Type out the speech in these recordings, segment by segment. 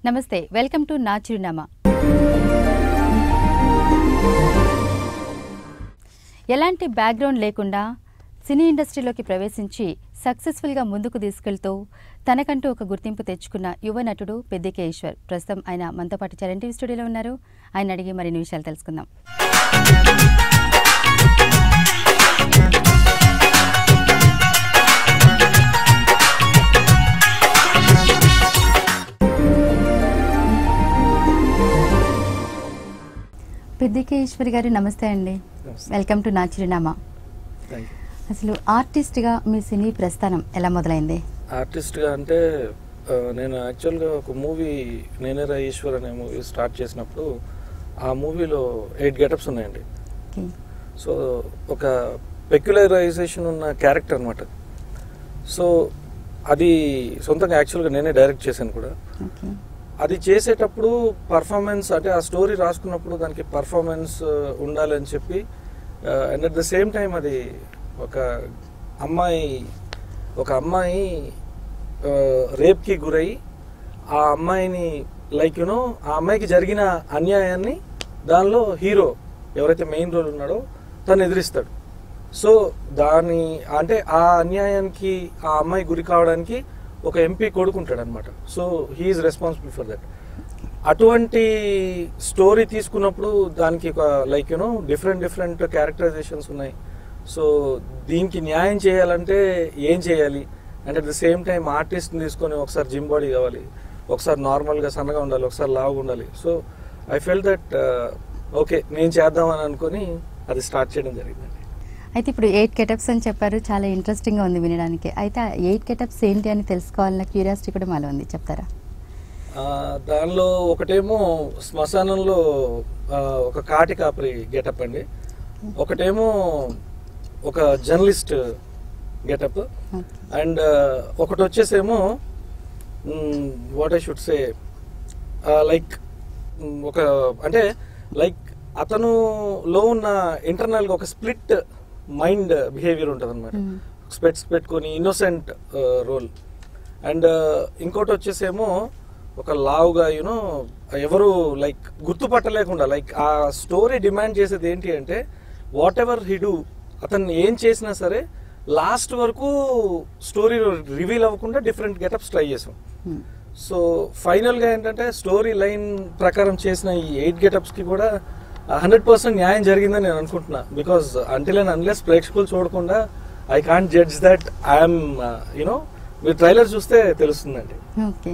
నమస్తే welcome to నా చిరునామా ఎలాంటి బ్యాక్గ్రౌండ్ లేకుండా సినీ ఇండస్ట్రీలోకి ప్రవేశించి సక్సెస్ఫుల్గా ముందుకు తీసుకెళ్తూ తనకంటూ ఒక గుర్తింపు తెచ్చుకున్న యువ నటుడు పెద్దికే ఈశ్వర్ ప్రస్తుతం ఆయన మనతో పాటు చరణ్ టీవీ స్టూడియోలో ఉన్నారు ఆయన అడిగి మరిన్ని విషయాలు తెలుసుకుందాం పెద్దికే ఈశ్వర్ గారు నమస్తే అండి వెల్కమ్ టు నా చిరునామా థ్యాంక్ యూ అసలు ఆర్టిస్ట్గా మీ సినీ ప్రస్థానం ఎలా మొదలైంది ఆర్టిస్ట్గా అంటే ఆ, నేను యాక్చువల్గా ఒక మూవీ నేనేరా ఈశ్వర్ అనే మూవీ స్టార్ట్ చేసినప్పుడు ఆ మూవీలో ఎయిట్ గెటప్స్ ఉన్నాయండి ఓకే సో ఒక పెక్యులరైజేషన్ ఉన్న క్యారెక్టర్ అనమాట సో అది సొంతంగా యాక్చువల్గా నేనే డైరెక్ట్ చేశాను కూడా ఓకే అది చేసేటప్పుడు పర్ఫార్మెన్స్ అంటే ఆ స్టోరీ రాసుకున్నప్పుడు దానికి పర్ఫార్మెన్స్ ఉండాలి అని చెప్పి and at the same time అది ఒక అమ్మాయి ఒక అమ్మాయి రేప్కి గురై ఆ అమ్మాయిని లైక్ యునో ఆ అమ్మాయికి జరిగిన అన్యాయాన్ని దానిలో హీరో ఎవరైతే మెయిన్ రోల్ ఉన్నాడో తను ఎదిరిస్తాడు సో దాని అంటే ఆ అన్యాయానికి ఆ అమ్మాయి గురి కావడానికి ఒక ఎంపీ కొడుకుంటాడు అనమాట so he's responsible for that అటువంటి స్టోరీ తీసుకున్నప్పుడు దానికి ఒక like you know different different characterizations ఉన్నాయి సో దీనికి న్యాయం చేయాలంటే ఏం చేయాలి and at the same time ఆర్టిస్ట్ని తీసుకొని ఒకసారి జిమ్ బాడీ కావాలి ఒకసారి నార్మల్గా సన్నగా ఉండాలి ఒకసారి లావుగా ఉండాలి so I felt that okay నేను చేద్దామని అనుకొని అది స్టార్ట్ చేయడం జరిగిందండి అయితే ఇప్పుడు ఎయిట్ గెటప్స్ అని చెప్పారు చాలా ఇంట్రెస్టింగ్గా ఉంది వినడానికి అయితే ఆ ఎయిట్ గెటప్స్ ఏంటి అని తెలుసుకోవాలన్న క్యూరియాసిటీ కూడా మాలో ఉంది చెప్తారా ఆ, దానిలో ఒకటేమో శ్మశానంలో ఆ, ఒక కాటి కాపరి గెటప్ అండి ఒకటేమో ఒక జర్నలిస్ట్ గెటప్ ఓకే అండ్ ఒకటి వచ్చేసేమో what I should say like ఒక అంటే లైక్ అతను లో ఉన్న ఇంటర్నల్ గా ఒక స్ప్లిట్ మైండ్ బిహేవియర్ ఉంటుంది అనమాట Hmm. స్పెట్స్ పెట్టుకొని ఇన్నోసెంట్ రోల్ అండ్ ఇంకోటి వచ్చేసేమో ఒక లావుగా యూనో ఎవరు లైక్ గుర్తుపట్టలేకుండా లైక్ ఆ స్టోరీ డిమాండ్ చేసేది ఏంటి అంటే వాట్ ఎవర్ హీ డూ అతను ఏం చేసినా సరే లాస్ట్ వరకు స్టోరీ రివీల్ అవ్వకుండా డిఫరెంట్ గెటప్స్ ట్రై చేసాం Hmm. సో ఫైనల్గా ఏంటంటే స్టోరీ లైన్ ప్రకారం చేసిన ఈ ఎయిట్ గెటప్స్కి కూడా హండ్రెడ్ పర్సెంట్ న్యాయం జరిగిందని నేను అనుకుంటున్నా బికాస్ అంటిల్ అండ్ అన్లెస్ ప్రేక్షకులు చూడకుండా I can't judge that I'm you know మీరు ట్రైలర్ చూస్తే తెలుస్తుందండి ఓకే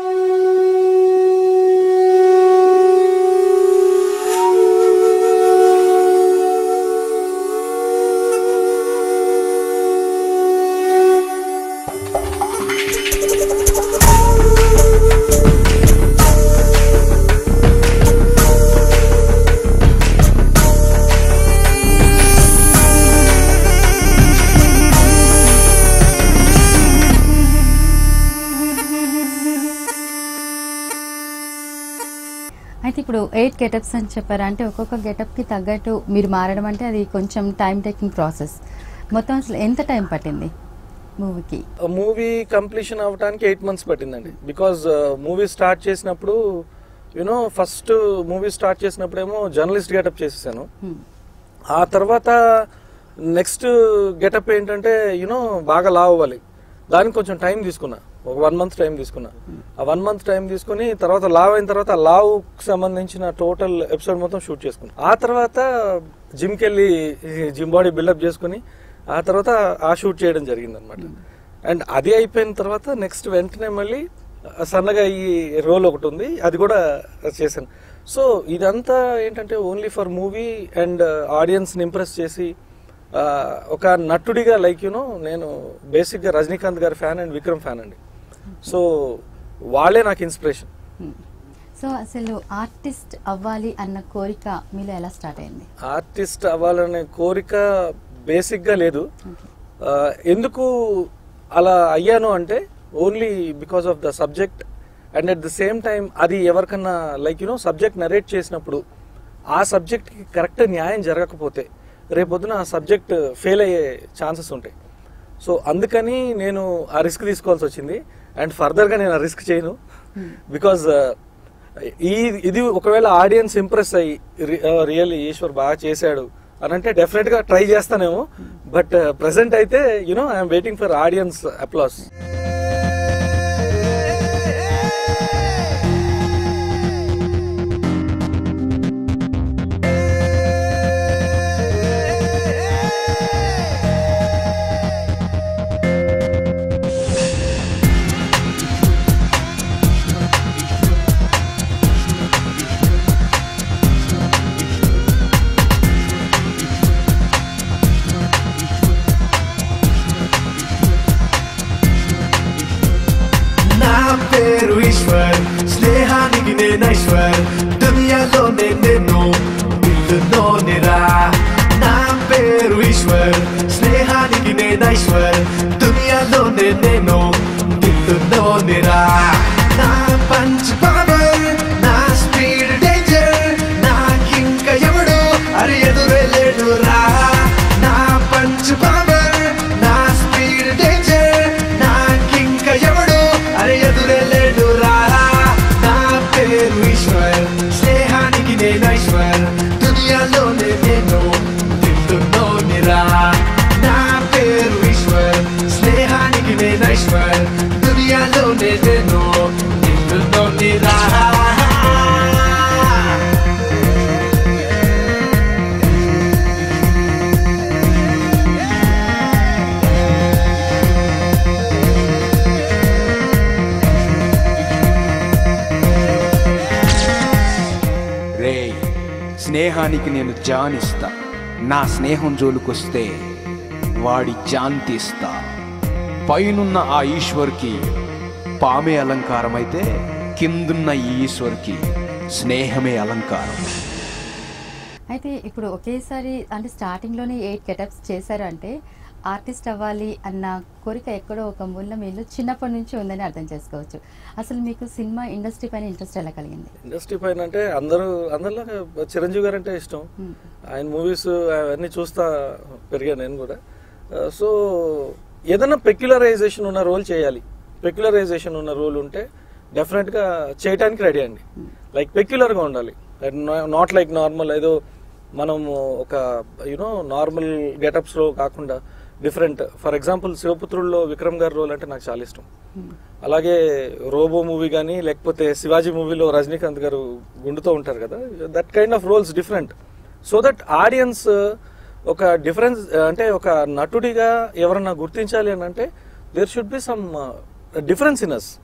అయితే ఇప్పుడు ఎయిట్ గెటప్స్ అని చెప్పారు అంటే ఒక్కొక్క గెటప్కి తగ్గట్టు మీరు మారడం అంటే అది కొంచెం టైం టేకింగ్ ప్రాసెస్ మొత్తం అసలు ఎంత టైం పట్టింది మూవీకి మూవీ కంప్లీషన్ అవ్వడానికి ఎయిట్ మంత్స్ పట్టిందండి బికాజ్ మూవీ స్టార్ట్ చేసినప్పుడు యునో ఫస్ట్ మూవీ స్టార్ట్ చేసినప్పుడేమో జర్నలిస్ట్ గెటప్ చేసేసాను ఆ తర్వాత నెక్స్ట్ గెటప్ ఏంటంటే యూనో బాగా లావ్ అవ్వాలి దానికి కొంచెం టైం తీసుకున్నా ఒక వన్ మంత్ టైం తీసుకున్నా ఆ వన్ మంత్ టైం తీసుకుని తర్వాత లావ్ అయిన తర్వాత ఆ లావ్ సంబంధించిన టోటల్ ఎపిసోడ్ మొత్తం షూట్ చేసుకున్నా ఆ తర్వాత జిమ్కి వెళ్ళి జిమ్ బాడీ బిల్డప్ చేసుకుని ఆ తర్వాత ఆ షూట్ చేయడం జరిగింది అనమాట అండ్ అది అయిపోయిన తర్వాత నెక్స్ట్ వెంటనే మళ్ళీ సన్నగా ఈ రోల్ ఒకటి ఉంది అది కూడా చేశాను సో ఇదంతా ఏంటంటే ఓన్లీ ఫర్ మూవీ అండ్ ఆడియన్స్ని ఇంప్రెస్ చేసి ఆ, ఒక నటుడిగా లైక్ యూనో నేను బేసిక్గా Rajinikanth gari fan and Vikram fan అండి సో వాళ్ళే నాకు ఇన్స్పిరేషన్ సో అసలు ఆర్టిస్ట్ అవ్వాలి అన్న కోరిక మీలో ఎలా స్టార్ట్ అయింది ఆర్టిస్ట్ అవ్వాలనే కోరిక బేసిక్గా లేదు ఆ, ఎందుకు అలా అయ్యాను అంటే only because of the subject and at the same time అది ఎవరికన్నా లైక్ యూనో సబ్జెక్ట్ నరేట్ చేసినప్పుడు ఆ సబ్జెక్ట్కి కరెక్ట్ న్యాయం జరగకపోతే రేపొద్దున ఆ సబ్జెక్ట్ ఫెయిల్ అయ్యే ఛాన్సెస్ ఉంటాయి సో అందుకని నేను ఆ రిస్క్ తీసుకోవాల్సి వచ్చింది అండ్ ఫర్దర్గా నేను ఆ రిస్క్ చేయను బికాజ్ ఈ ఇది ఒకవేళ ఆడియన్స్ ఇంప్రెస్ అయ్యి రియల్లీ ఈశ్వర్ బాగా చేశాడు అని అంటే డెఫినెట్ గా ట్రై చేస్తానేమో బట్ ప్రెసెంట్ అయితే you know I'm waiting for audience applause నా పేరు ఈశ్వర్ స్నేహానికి నేనైశ్వర్ దునియాలోనే నేను ఇల్లులోనే రా నా పేరు ఈశ్వర్ స్నేహానికి నేనైశ్వర్ దునియాలోనే నేను ఇల్లులోనే రా నా పంచ్ పవర్ నా స్పీడ్ డేంజర్ నాకింక ఎవడు అరే ఎదురే లేడు రా నా పంచ్ పవర్ నా స్పీడ్ డేంజర్ నాకింక ఎవడు అరే ఎదురే లేడు రా నా పేరు ఈశ్వర్ స్నేహానికి నేను ఐశ్వర్ దునియాలోనే నేను తింటున్నోని రా నా పేరు ఈశ్వర్ స్నేహానికి నేను ఐశ్వర్ దునియాలోనే నేను తింటున్నోని రా రే స్నేహానికి నేను జానిస్తా నా స్నేహం జోలికొస్తే వాడి జాన్ తీస్తా పైనున్న ఆ ఈశ్వర్కి పామే అలంకారం అయితే కిందున్న ఈ ఈశ్వర్కి స్నేహమే అలంకారం అయితే ఇప్పుడు ఒకేసారి అంటే స్టార్టింగ్లోనే ఎయిట్ గెటప్స్ చేశారు అంటే ఆర్టిస్ట్ అవ్వాలి అన్న కోరిక ఎక్కడో ఒక మూల మీలో చిన్నప్పటి నుంచి ఉందని అర్థం చేసుకోవచ్చు అసలు మీకు సినిమా ఇండస్ట్రీ పైన ఇంట్రెస్ట్ ఎలా కలిగింది ఇండస్ట్రీ పైన అంటే అందరూ అందరిలాగా చిరంజీవి గారు అంటే ఇష్టం ఆయన మూవీస్ అవన్నీ చూస్తా పెరిగాను నేను కూడా సో ఏదైనా పెక్యులరైజేషన్ ఉన్న రోల్ చేయాలి పెక్యులరైజేషన్ ఉన్న రోల్ ఉంటే డెఫినెట్గా చేయడానికి రెడీ అండి లైక్ పెక్యులర్గా ఉండాలి నాట్ లైక్ నార్మల్ ఏదో మనం ఒక యూనో నార్మల్ గెటప్స్లో కాకుండా డిఫరెంట్ ఫర్ ఎగ్జాంపుల్ శివపుత్రుల్లో విక్రమ్ గారి రోల్ అంటే నాకు చాలా ఇష్టం అలాగే రోబో మూవీ కానీ లేకపోతే శివాజీ మూవీలో రజనీకాంత్ గారు గుండుతో ఉంటారు కదా that kind of roles different so that audience ఒక డిఫరెన్స్ అంటే ఒక నటుడిగా ఎవరన్నా గుర్తించాలి అని అంటే there should be some difference in us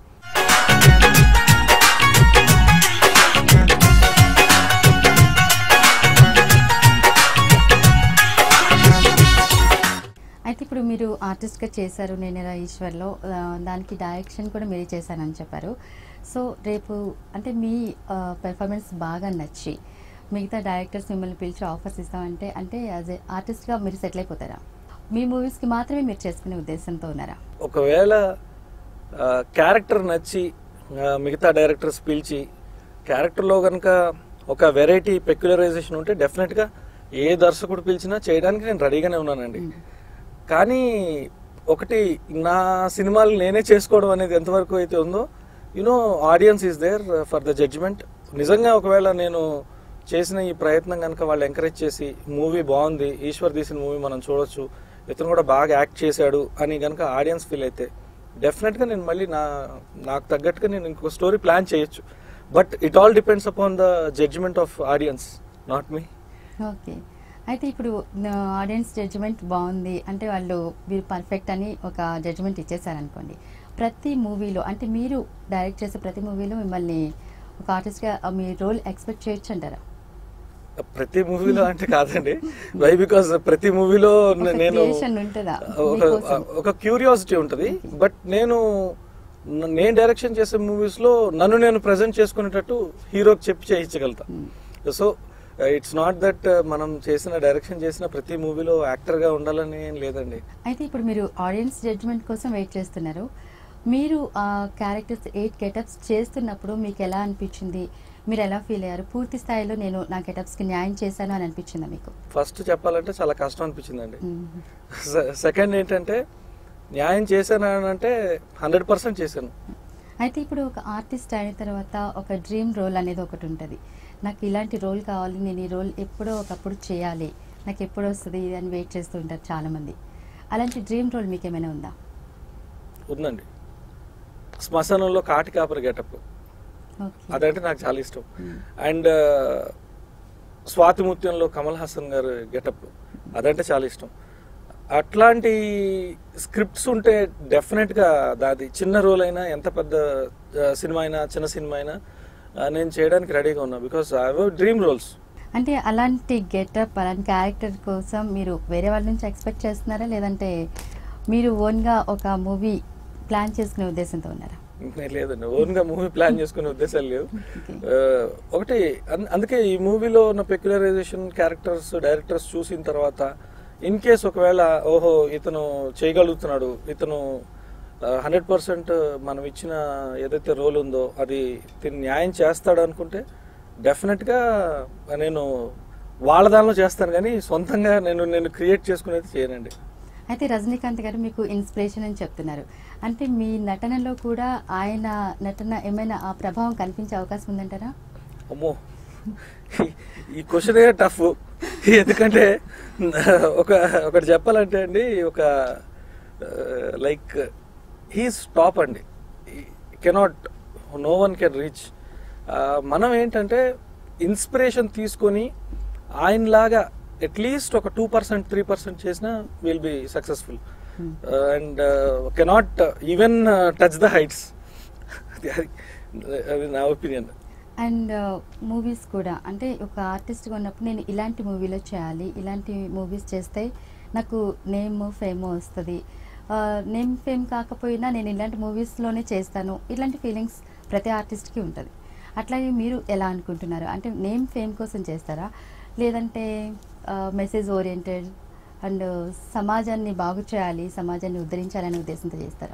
అయితే ఇప్పుడు మీరు ఆర్టిస్ట్గా చేశారు నేనేరా ఈశ్వర్లో ఆ, దానికి డైరెక్షన్ కూడా మీరే చేశానని చెప్పారు సో రేపు అంటే మీ పెర్ఫార్మెన్స్ బాగా నచ్చి మిగతా డైరెక్టర్స్ మిమ్మల్ని పిలిచి ఆఫర్స్ ఇస్తామంటే అంటే యాజ్ ఏ ఆర్టిస్ట్గా మీరు సెటిల్ అయిపోతారా మీ మూవీస్కి మాత్రమే మీరు చేసుకునే ఉద్దేశంతో ఉన్నారా ఒకవేళ క్యారెక్టర్ నచ్చి ఆ, మిగతా డైరెక్టర్స్ పిలిచి క్యారెక్టర్లో కనుక ఒక వెరైటీ పెక్యులరైజేషన్ ఉంటే డెఫినెట్గా ఏ దర్శకుడు పిలిచినా చేయడానికి నేను రెడీగానే ఉన్నానండి కానీ ఒకటి నా సినిమాలు నేనే చేసుకోవడం అనేది ఎంతవరకు అయితే ఉందో you know audience is there for the judgement నిజంగా ఒకవేళ నేను చేసిన ఈ ప్రయత్నం కనుక వాళ్ళు ఎంకరేజ్ చేసి మూవీ బాగుంది ఈశ్వర్ తీసిన మూవీ మనం చూడొచ్చు ఇతను కూడా బాగా యాక్ట్ చేశాడు అని కనుక ఆడియన్స్ ఫీల్ అయితే డెఫినెట్గా నేను మళ్ళీ నా నాకు తగ్గట్టుగా నేను ఇంకొక స్టోరీ ప్లాన్ చేయొచ్చు but it all depends upon the judgement of audience not me okay అయితే ఇప్పుడు ఆడియన్స్ జడ్జిమెంట్ బాగుంది అంటే వాళ్ళు మీరు పర్ఫెక్ట్ అని ఒక జడ్జిమెంట్ ఇచ్చేసారనుకోండి ప్రతి మూవీలో అంటే మీరు డైరెక్ట్ చేసే ప్రతి మూవీలో మిమ్మల్ని ఒక ఆర్టిస్ట్గా మీ రోల్ ఎక్స్పెక్ట్ చేయొచ్చు అంటారా ప్రతి మూవీలో అంటే కాదండి వై బికాస్ ప్రతి మూవీలో ఒక నేను creation ఉంటుందా ఒక మీకోసం? ఒక క్యూరియాసిటీ ఉంటుంది బట్ నేను న- నేను డైరెక్షన్ చేసే మూవీస్ లో నన్ను నేను ప్రజెంట్ చేసుకునేటట్టు హీరోకి చెప్పి చేయించగలుగుతా సో ఇట్స్ నాట్ దట్ మనం చేసిన డైరెక్షన్ చేసిన ప్రతి మూవీలో యాక్టర్ గా ఉండాలని ఏం లేదండి అయితే ఇప్పుడు మీరు ఆడియన్స్ జడ్జిమెంట్ కోసం వెయిట్ చేస్తున్నారు మీరు ఆ క్యారెక్టర్స్ ఎయిట్ గెటప్స్ చేస్తున్నప్పుడు మీకు ఎలా అనిపించింది మీరు ఎలా ఫీల్ అయ్యారు పూర్తి స్థాయిలో నేను నా గెటప్స్కి న్యాయం చేశాను అని అనిపించిందా మీకు ఫస్ట్ చెప్పాలంటే చాలా కష్టం అనిపించిందండి మ్మ్. సెకండ్ ఏంటంటే న్యాయం చేశాను అని అంటే హండ్రెడ్ పర్సెంట్ చేశాను అయితే ఇప్పుడు ఒక ఆర్టిస్ట్ అయిన తర్వాత ఒక డ్రీమ్ రోల్ అనేది ఒకటి ఉంటుంది నాకు ఇలాంటి రోల్ కావాలి నేను ఈ రోల్ ఎప్పుడో ఒకప్పుడు చేయాలి నాకు ఎప్పుడు వస్తుంది ఇది అని వెయిట్ చేస్తూ ఉంటారు చాలామంది అలాంటి డ్రీమ్ రోల్ మీకు ఏమైనా ఉందా ఉందండి శ్మశానంలో కాటి కాపరి గెటప్ ఓకే అదంటే నాకు చాలా ఇష్టం అండ్ స్వాతిముత్యంలో కమల్ హాసన్ గారు గెటప్ అదంటే చాలా ఇష్టం అట్లాంటి స్క్రిప్ట్స్ ఉంటే డెఫినెట్గా దాది చిన్న రోల్ అయినా ఎంత పెద్ద ఆ, సినిమా అయినా చిన్న సినిమా అయినా ఆ, నేను చేయడానికి రెడీగా ఉన్నా because I have dream roles అంటే అలాంటి గెటప్ అలాంటి క్యారెక్టర్ కోసం మీరు వేరే వాళ్ళ నుంచి ఎక్స్పెక్ట్ చేస్తున్నారా లేదంటే మీరు ఓన్గా ఒక మూవీ ప్లాన్ చేసుకునే ఉద్దేశంతో ఉన్నారా లేదండి ఓన్గా మూవీ ప్లాన్ చేసుకునే ఉద్దేశాలు లేవు Okay. ఆ, ఒకటి అన్- అందుకే ఈ మూవీలో ఉన్న పెక్యులరైజేషన్ క్యారెక్టర్స్ డైరెక్టర్స్ చూసిన తర్వాత ఇన్ కేస్ ఒకవేళ ఓహో ఇతను చేయగలుగుతున్నాడు ఇతను హండ్రెడ్ పర్సెంట్ మనం ఇచ్చిన ఏదైతే రోల్ ఉందో అది తిని న్యాయం చేస్తాడు అనుకుంటే డెఫినెట్గా నేను వాళ్ళ దానిలో చేస్తాను కానీ సొంతంగా నేను నేను క్రియేట్ చేసుకునేది చేయనండి అయితే రజనీకాంత్ గారు మీకు ఇన్స్పిరేషన్ అని చెప్తున్నారు అంటే మీ నటనలో కూడా ఆయన నటన ఏమైనా ఆ ప్రభావం కనిపించే అవకాశం ఉందంటారా అమ్మో ఈ- ఈ క్వశ్చన్ ఏ టఫ్ ఎందుకంటే ఒక ఒకటి చెప్పాలంటే అండి ఒక లైక్ హీస్ టాప్ అండి cannot no one can reach మనం ఏంటంటే ఇన్స్పిరేషన్ తీసుకొని ఆయనలాగా అట్లీస్ట్ ఒక టూ పర్సెంట్ త్రీ పర్సెంట్ చేసినా will be successful and cannot even touch the heights అది నా ఒపీనియన్ అండ్ మూవీస్ కూడా అంటే ఒక ఆర్టిస్ట్గా ఉన్నప్పుడు నేను ఇలాంటి మూవీలో చేయాలి ఇలాంటి మూవీస్ చేస్తే నాకు నేమ్ ఫేమ్ వస్తుంది నేమ్ ఫేమ్ కాకపోయినా నేను ఇలాంటి మూవీస్లోనే చేస్తాను ఇలాంటి ఫీలింగ్స్ ప్రతి ఆర్టిస్ట్కి ఉంటుంది అట్లాగే మీరు ఎలా అనుకుంటున్నారు అంటే నేమ్ ఫేమ్ కోసం చేస్తారా లేదంటే మెసేజ్ ఓరియంటెడ్ అండ్ సమాజాన్ని బాగు చేయాలి సమాజాన్ని ఉద్ధరించాలనే ఉద్దేశంతో చేస్తారా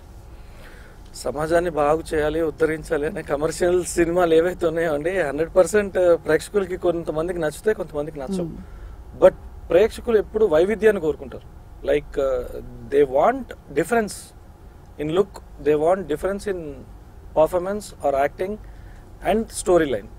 సమాజాన్ని బాగు చేయాలి ఉద్ధరించాలి అనే కమర్షియల్ సినిమాలు ఏవైతే ఉన్నాయో అండి హండ్రెడ్ పర్సెంట్ ప్రేక్షకులకి కొంతమందికి నచ్చుతాయి కొంతమందికి నచ్చవు Hmm. బట్ ప్రేక్షకులు ఎప్పుడు వైవిధ్యాన్ని కోరుకుంటారు like they want difference in look they want difference in performance or acting and story line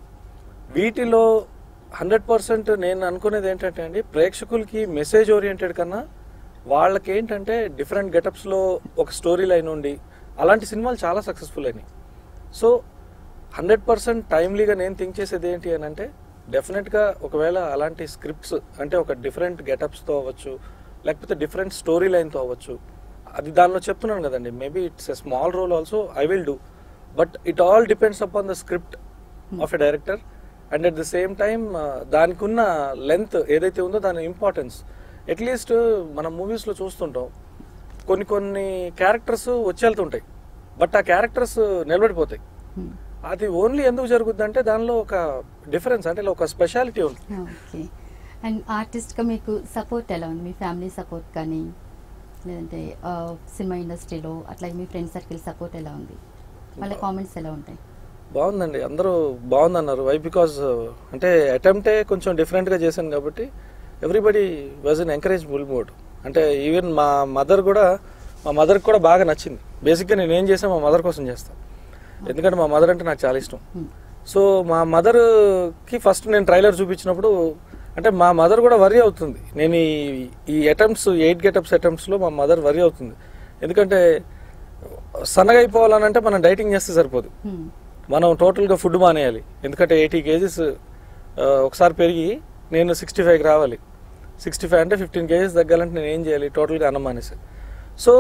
వీటిలో హండ్రెడ్ పర్సెంట్ నేను అనుకునేది ఏంటంటే అండి ప్రేక్షకులకి మెసేజ్ ఓరియంటెడ్ కన్నా వాళ్ళకి ఏంటంటే డిఫరెంట్ గెటప్స్లో ఒక స్టోరీ లైన్ ఉండి అలాంటి సినిమాలు చాలా సక్సెస్ఫుల్ అయినాయి సో హండ్రెడ్ పర్సెంట్ టైమ్లీగా నేను థింక్ చేసేది ఏంటి అని అంటే డెఫినెట్గా ఒకవేళ అలాంటి స్క్రిప్ట్స్ అంటే ఒక డిఫరెంట్ గెటప్స్తో అవ్వచ్చు లేకపోతే డిఫరెంట్ స్టోరీ లైన్తో అవ్వచ్చు అది దానిలో చెప్తున్నాను కదండి maybe it's a small role also I will do but it all depends upon the script of a director and at the same time దానికి ఉన్న లెంత్ ఏదైతే ఉందో దాని ఇంపార్టెన్స్ అట్లీస్ట్ మనం మూవీస్లో చూస్తుంటాం కొన్ని కొన్ని క్యారెక్టర్స్ వచ్చేళ్తుంటాయి బట్ ఆ క్యారెక్టర్స్ నిలబడిపోతాయి Hmm. అది ఓన్లీ ఎందుకు జరుగుద్ది అంటే దానిలో ఒక డిఫరెన్స్ అంటే ఇలా ఒక స్పెషాలిటీ ఉంది ఓకే అండ్ ఆర్టిస్ట్గా మీకు సపోర్ట్ ఎలా ఉంది మీ ఫ్యామిలీ సపోర్ట్ కానీ లేదంటే ఆ, సినిమా ఇండస్ట్రీలో అట్లాగే మీ ఫ్రెండ్ సర్కిల్ సపోర్ట్ ఎలా ఉంది వాళ్ళ కామెంట్స్ ఎలా ఉంటాయి బాగుందండి అందరూ బాగుందన్నారు వై బికాజ్ అంటే అటెంప్టే కొంచెం డిఫరెంట్గా చేశాను కాబట్టి everybody was in encourageable mode అంటే ఈవెన్ మా మదర్ కూడా మా మదర్కి కూడా బాగా నచ్చింది బేసిక్గా నేను ఏం చేసాను మా మదర్ కోసం చేస్తాను ఎందుకంటే మా మదర్ అంటే నాకు చాలా ఇష్టం Hmm. సో మా మదర్కి ఫస్ట్ నేను ట్రైలర్ చూపించినప్పుడు అంటే మా మదర్ కూడా వరి అవుతుంది నేను ఈ ఈ అటెంప్ట్స్ ఎయిట్ గెటప్స్ అటెంప్ట్స్లో మా మదర్ వరి అవుతుంది ఎందుకంటే సన్నగా అయిపోవాలనంటే మనం డైటింగ్ చేస్తే సరిపోదు Hmm. మనం టోటల్గా ఫుడ్ మానేయాలి ఎందుకంటే ఎయిటీ కేజీస్ ఒకసారి పెరిగి నేను సిక్స్టీ ఫైవ్కి రావాలి సిక్స్టీ ఫైవ్ అంటే ఫిఫ్టీన్ కేజీస్ తగ్గాలంటే నేను ఏం చేయాలి టోటల్గా అన్నం మానేసి సో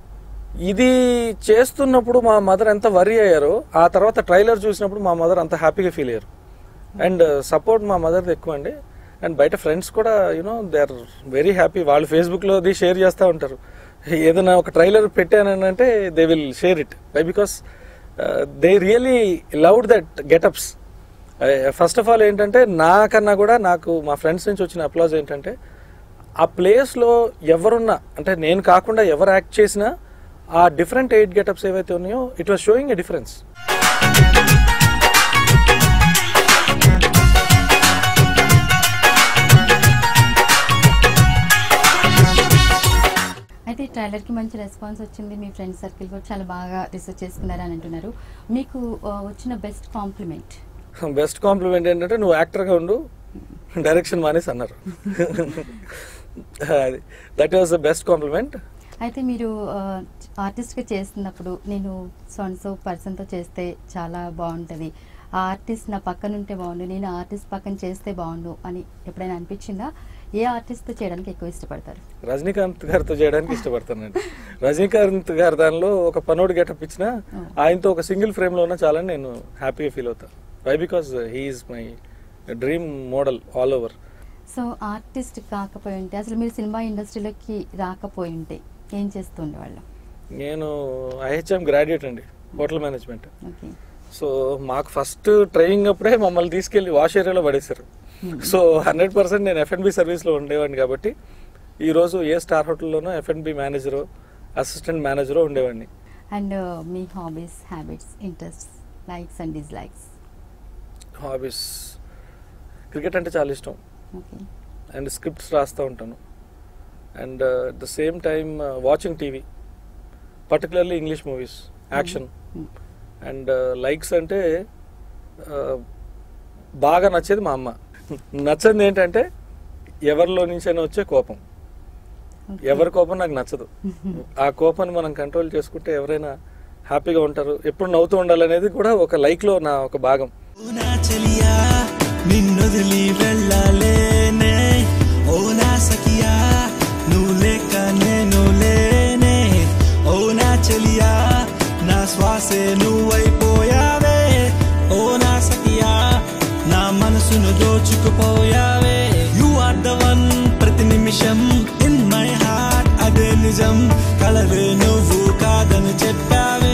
ఇది చేస్తున్నప్పుడు మా మదర్ ఎంత వరీ అయ్యారో ఆ తర్వాత ట్రైలర్ చూసినప్పుడు మా మదర్ అంత హ్యాపీగా ఫీల్ అయ్యారు అండ్ సపోర్ట్ మా మదర్ది ఎక్కువ అండి అండ్ బయట ఫ్రెండ్స్ కూడా you know they are very happy వాళ్ళు ఫేస్బుక్లో అది షేర్ చేస్తూ ఉంటారు ఏదైనా ఒక ట్రైలర్ పెట్టానంటే they will share it by because they really loved that getups first of all ఏంటంటే నాకన్నా కూడా నాకు మా ఫ్రెండ్స్ నుంచి వచ్చిన అప్లాజ్ ఏంటంటే ఆ ప్లేస్లో ఎవరున్నా అంటే నేను కాకుండా ఎవరు యాక్ట్ చేసినా ఆ డిఫరెంట్ ఎయిట్ గెటప్స్ ఏవైతే ఉన్నాయో it was showing a difference అయితే ట్రైలర్కి మంచి రెస్పాన్స్ వచ్చింది మీ ఫ్రెండ్ సర్కిల్ కూడా చాలా బాగా రీసెర్చ్ చేసుకున్నారు అని అంటున్నారు మీకు ఆ, వచ్చిన బెస్ట్ కాంప్లిమెంట్ బెస్ట్ కాంప్లిమెంట్ ఏంటంటే నువ్వు యాక్టర్గా ఉండు డైరెక్షన్ మానేసి అన్నారు అది that was the best compliment అయితే మీరు ఆర్టిస్ట్గా చేస్తున్నప్పుడు నేను సొన్సో పర్సన్తో చేస్తే చాలా బాగుంటుంది ఆ ఆర్టిస్ట్ నా పక్కన ఉంటే బాగుండు నేను ఆర్టిస్ట్ పక్కన చేస్తే బాగుండు అని ఎప్పుడైనా అనిపించిందా ఏ ఆర్టిస్ట్తో చేయడానికి ఎక్కువ ఇష్టపడతారు రజనీకాంత్ గారితో చేయడానికి ఇష్టపడతానండి రజనీకాంత్ గారి దానిలో ఒక పనోడు గెటప్ ఇచ్చిన Oh. ఆయనతో ఒక సింగిల్ ఫ్రేమ్ లో ఉన్నా చాలని నేను హ్యాపీగా ఫీల్ అవుతాను why because he's my dream model all over so artist కాకపోయి ఉంటే అసలు మీరు సినిమా ఇండస్ట్రీలోకి రాకపోయి ఉంటే ఏం చేస్తూ ఉండేవాళ్ళం నేను ఐహెచ్ఎం గ్రాడ్యుయేట్ అండి హోటల్ మేనేజ్మెంట్ ఓకే సో మాకు ఫస్ట్ ట్రైనింగ్ అప్పుడే మమ్మల్ని తీసుకెళ్లి వాష్ ఏరియాలో పడేశారు సో హండ్రెడ్ పర్సెంట్ నేను ఎఫ్ఎన్బి సర్వీస్లో ఉండేవాడిని కాబట్టి ఈ రోజు ఏ స్టార్ హోటల్లోనో ఎఫ్ఎన్బి మేనేజరో అసిస్టెంట్ మేనేజరో ఉండేవాడిని అండ్ మీ hobbies habits interest likes and dislikes hobbies cricket అంటే చాలా ఇష్టం ఓకే అండ్ స్క్రిప్ట్స్ రాస్తూ ఉంటాను and at the same time watching TV particularly English movies action and likes అంటే uh, బాగా నచ్చేది మా అమ్మ నచ్చంది ఏంటంటే ఎవరిలో నుంచైనా వచ్చే కోపం ఎవరి కోపం నాకు నచ్చదు ఆ కోపాన్ని మనం కంట్రోల్ చేసుకుంటే ఎవరైనా హ్యాపీగా ఉంటారు ఎప్పుడు నవ్వుతూ ఉండాలనేది కూడా ఒక లైక్లో నా ఒక భాగం ఓ నా చలియా నిన్నొదిలి వెళ్ళలేనే ఓ నా సఖియా నువ్వు లేక నేను లేనే ఓ నా చలియా నా శ్వాసే నువ్వైపోయావే ఓ నా సఖియా నా మనసును దోచుకుపోయావే యు ఆర్ ద వన్ ప్రతి నిమిషం ఇన్ మై హార్ట్ అదే నిజం కలవే నువ్వు కాదని చెప్పావే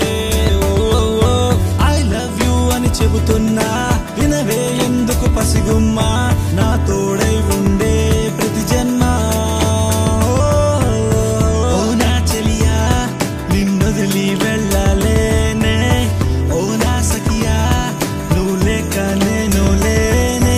ఐ లవ్ యూ అని చెబుతున్నా వినవే ఎందుకు పసిగుమ్మా నా తోడై ఉండే ప్రతి జన్మ ఓ నా చెలియా నిన్నొదిలి వెళ్ళలేనే ఓ నా సఖియా నువ్వు లేక నేను లేనే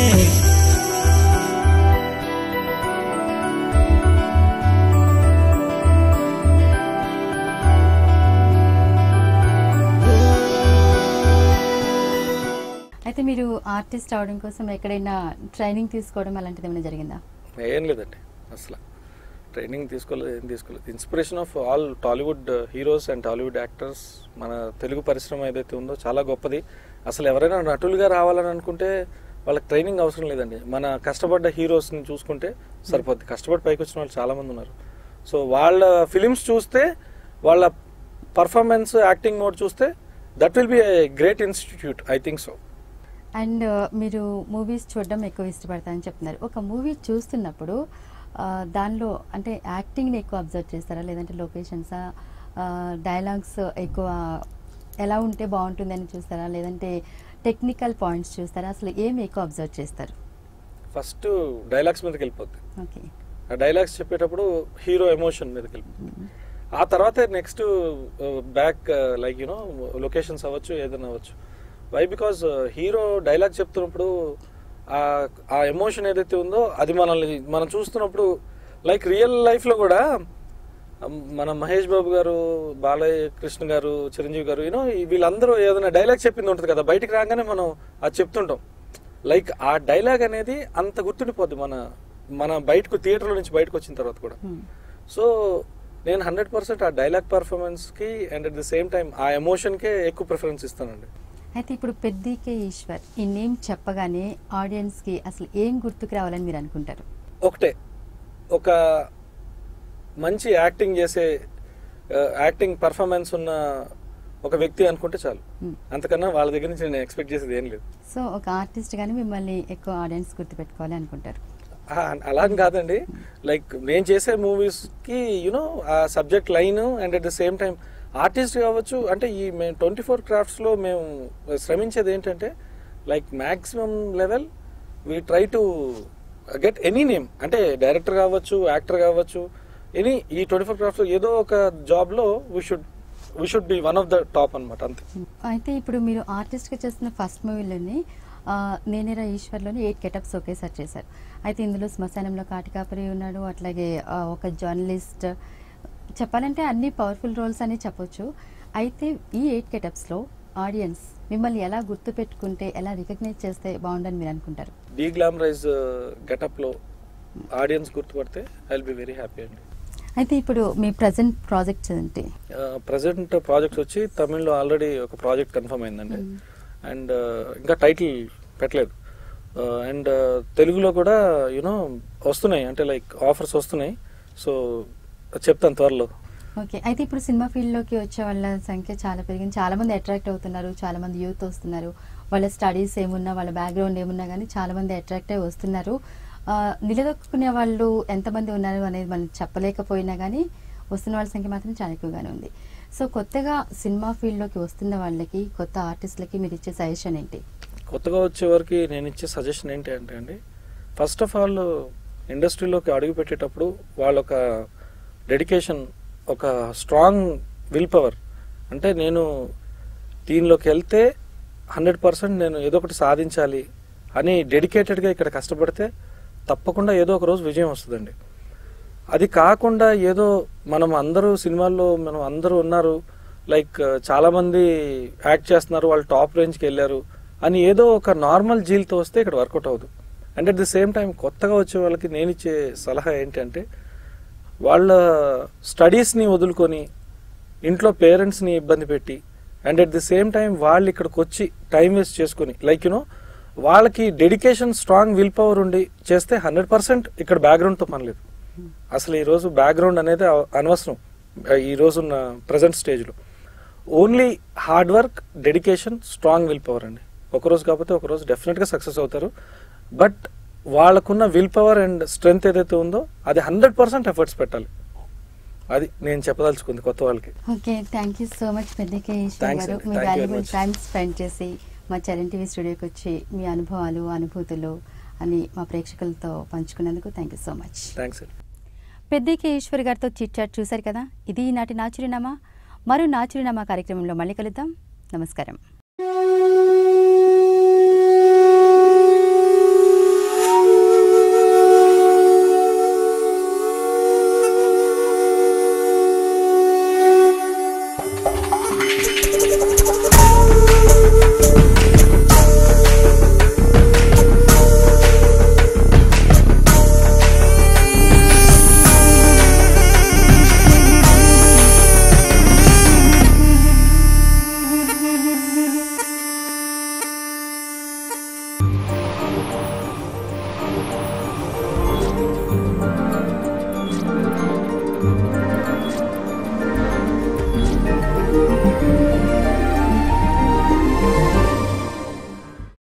అయితే మీరు ఆర్టిస్ట్ అవడం కోసం ఎక్కడైనా ట్రైనింగ్ తీసుకోవడం అలాంటిది ఏమైనా జరిగిందా ఏం లేదండి అసలు ట్రైనింగ్ తీసుకోలేదు ఏం తీసుకోలేదు inspiration of all Tollywood heroes and Tollywood actors మన తెలుగు పరిశ్రమ ఏదైతే ఉందో చాలా గొప్పది అసలు ఎవరైనా నటులుగా రావాలని అనుకుంటే వాళ్ళకి ట్రైనింగ్ అవసరం లేదండి మన కష్టపడ్డ హీరోస్ని చూసుకుంటే సరిపోద్ది కష్టపడి పైకి వచ్చిన వాళ్ళు చాలా మంది ఉన్నారు సో వాళ్ళ ఫిలిమ్స్ చూస్తే వాళ్ళ పర్ఫార్మెన్స్ యాక్టింగ్ మోడ్ చూస్తే that will be a great institute I think so and మీరు మూవీస్ చూడడం ఎక్కువ ఇష్టపడతారని చెప్తున్నారు ఒక మూవీ చూస్తున్నప్పుడు ఆ, దానిలో అంటే యాక్టింగ్ని ఎక్కువ అబ్జర్వ్ చేస్తారా లేదంటే లొకేషన్సా డైలాగ్స్ ఎక్కువ ఎలా ఉంటే బాగుంటుందని చూస్తారా లేదంటే టెక్నికల్ పాయింట్స్ చూస్తారా అసలు ఏమి ఎక్కువ అబ్జర్వ్ చేస్తారు ఫస్ట్ డైలాగ్స్ మీదకి వెళ్ళిపోద్ది ఓకే ఆ డైలాగ్స్ చెప్పేటప్పుడు హీరో ఎమోషన్ మీదకి వెళ్ళిపోద్ది ఆ తర్వాత next back like you know locations అవ్వచ్చు ఏదైనా అవ్వచ్చు వై బికాజ్ హీరో డైలాగ్ చెప్తున్నప్పుడు ఆ- ఆ ఎమోషన్ ఏదైతే ఉందో అది మనల్ని మనం చూస్తున్నప్పుడు లైక్ రియల్ లైఫ్లో కూడా um, మన మహేష్ బాబు గారు బాలయ్య కృష్ణ గారు చిరంజీవి గారు యూనో వీళ్ళందరూ ఏదైనా డైలాగ్ చెప్పింది ఉంటుంది కదా బయటికి రాగానే మనం అది చెప్తుంటాం లైక్ ఆ డైలాగ్ అనేది అంత గుర్తుండిపోద్ది మన మన బయటకు థియేటర్ నుంచి బయటకు వచ్చిన తర్వాత కూడా సో నేను హండ్రెడ్ పర్సెంట్ ఆ డైలాగ్ పర్ఫార్మెన్స్కి and at the same time ఆ ఎమోషన్కే ఎక్కువ ప్రిఫరెన్స్ ఇస్తానండి అయితే ఇప్పుడు పెద్దికే ఈశ్వర్ ఈ నేమ్ చెప్పగానే ఆడియన్స్కి అసలు ఏం గుర్తుకు రావాలని మీరు అనుకుంటారు ఒకటే ఒక మంచి యాక్టింగ్ చేసే యాక్టింగ్ పర్ఫార్మెన్స్ ఉన్న ఒక వ్యక్తి అనుకుంటే చాలు Hmm. అంతకన్నా వాళ్ళ దగ్గర నుంచి నేను ఎక్స్పెక్ట్ చేసేది ఏం లేదు సో ఒక ఆర్టిస్ట్ కానీ మిమ్మల్ని ఎక్కువ ఆడియన్స్ గుర్తుపెట్టుకోవాలి అనుకుంటారు ఆ, అలా అని కాదండి లైక్ నేను చేసే మూవీస్ కి యునో ఆ subject line and at the same time artist కావచ్చు అంటే ఈ మేము ట్వంటీ ఫోర్ క్రాఫ్ట్స్ లో మేము శ్రమించేది ఏంటంటే like maximum level we try to get any name అంటే డైరెక్టర్ కావచ్చు యాక్టర్ కావచ్చు ఎనీ ఈ ట్వంటీ ఫోర్ క్రాఫ్ట్స్ ఏదో ఒక జాబ్ లో we should we should be one of the top అనమాట అంతే అయితే ఇప్పుడు మీరు ఆర్టిస్ట్గా చేస్తున్న ఫస్ట్ మూవీలోని నేనేరా ఈశ్వర్లోని ఎయిట్ గెటప్స్ ఒకేసారి చేశారు అయితే ఇందులో శ్మశానంలో కాటికాపరి ఉన్నాడు అట్లాగే ఆ, ఒక జర్నలిస్ట్ చెప్పాలంటే అన్ని పవర్ఫుల్ రోల్స్ అని చెప్పొచ్చు అయితే ఈ ఎయిట్ గెటప్స్లో ఆడియన్స్ మిమ్మల్ని ఎలా గుర్తుపెట్టుకుంటే ఎలా రికగ్నైజ్ చేస్తే బాగుండని మీరు అనుకుంటారు డీ గ్లామరైజ్ గెటప్లో ఆడియన్స్ గుర్తుపడితే I will be very happy అండి అయితే ఇప్పుడు మీ ప్రజెంట్ ప్రాజెక్ట్స్ ఏంటి ప్రజెంట్ ప్రాజెక్ట్స్ వచ్చి తమిళ్లో ఆల్రెడీ ఒక ప్రాజెక్ట్ కన్ఫర్మ్ అయిందండి అండ్ ఇంకా టైటిల్ పెట్టలేదు అండ్ తెలుగులో కూడా యూనో వస్తున్నాయి అంటే లైక్ ఆఫర్స్ వస్తున్నాయి సో చెప్తాను త్వరలో ఓకే అయితే ఇప్పుడు సినిమా ఫీల్డ్లోకి వచ్చే వాళ్ళ సంఖ్య చాలా పెరిగింది చాలా మంది అట్రాక్ట్ అవుతున్నారు చాలా మంది యూత్ వస్తున్నారు వాళ్ళ స్టడీస్ ఏమున్నా వాళ్ళ బ్యాక్గ్రౌండ్ ఏమున్నా కానీ చాలా మంది అట్రాక్ట్ అయి వస్తున్నారు ఆ, నిలదొక్కునే వాళ్ళు ఎంతమంది ఉన్నారు అనేది మనం చెప్పలేకపోయినా కానీ వస్తున్న వాళ్ళ సంఖ్య మాత్రం చాలా ఎక్కువగానే ఉంది సో కొత్తగా సినిమా ఫీల్డ్లోకి వస్తున్న వాళ్ళకి కొత్త ఆర్టిస్టులకి మీరు ఇచ్చే సజెషన్ ఏంటి కొత్తగా వచ్చే వరకు నేను ఇచ్చే సజెషన్ ఏంటి అంటే అండి ఫస్ట్ ఆఫ్ ఆల్ ఇండస్ట్రీలోకి అడుగు పెట్టేటప్పుడు వాళ్ళ ఒక డెడికేషన్ ఒక స్ట్రాంగ్ విల్ పవర్ అంటే నేను దీనిలోకి వెళ్తే హండ్రెడ్ పర్సెంట్ నేను ఏదో ఒకటి సాధించాలి అని డెడికేటెడ్గా ఇక్కడ కష్టపడితే తప్పకుండా ఏదో ఒక రోజు విజయం వస్తుందండి అది కాకుండా ఏదో మనం అందరూ సినిమాల్లో మనం అందరూ ఉన్నారు లైక్ చాలా మంది యాక్ట్ చేస్తున్నారు వాళ్ళు టాప్ రేంజ్కి వెళ్ళారు అని ఏదో ఒక నార్మల్ జీల్తో వస్తే ఇక్కడ వర్కౌట్ అవ్వదు and at the same time కొత్తగా వచ్చే వాళ్ళకి నేను ఇచ్చే సలహా ఏంటంటే వాళ్ళ స్టడీస్ని వదులుకొని ఇంట్లో పేరెంట్స్ని ఇబ్బంది పెట్టి and at the same time వాళ్ళు ఇక్కడికి వచ్చి టైం వేస్ట్ చేసుకొని లైక్ యునో వాళ్ళకి డెడికేషన్ స్ట్రాంగ్ విల్ పవర్ ఉండి చేస్తే హండ్రెడ్ పర్సెంట్ ఇక్కడ బ్యాక్గ్రౌండ్తో పని లేదు అసలు ఈ రోజు బ్యాక్గ్రౌండ్ అనేది అవ- అనవసరం ఈ రోజున్న ప్రజెంట్ స్టేజ్లో only hard work dedication strong will power అండి ఒకరోజు కాకపోతే ఒకరోజు డెఫినెట్గా సక్సెస్ అవుతారు బట్ వాళ్ళకున్న విల్ పవర్ అండ్ స్ట్రెంగ్త్ ఏదైతే ఉందో అది హండ్రెడ్ పర్సెంట్ ఎఫర్ట్స్ పెట్టాలి అది నేను చెప్పదలుచుకుంది కొత్త వాళ్ళకి okay thank you so much పెద్దకే ఈశ్వర్ Thanks గారు అండి. మీ Thank you very valuable much. Time spend చేసి మా చరణ్ టీవీ స్టూడియోకి వచ్చి మీ అనుభవాలు అనుభూతులు అని మా ప్రేక్షకులతో పంచుకున్నందుకు thank you so much thanks అండి పెద్దికే ఈశ్వర్ గారితో చిట్ చాట్ చూశారు కదా ఇది ఈనాటి నా చిరునామా మరో నా చిరునామా కార్యక్రమంలో మళ్ళీ కలుద్దాం నమస్కారం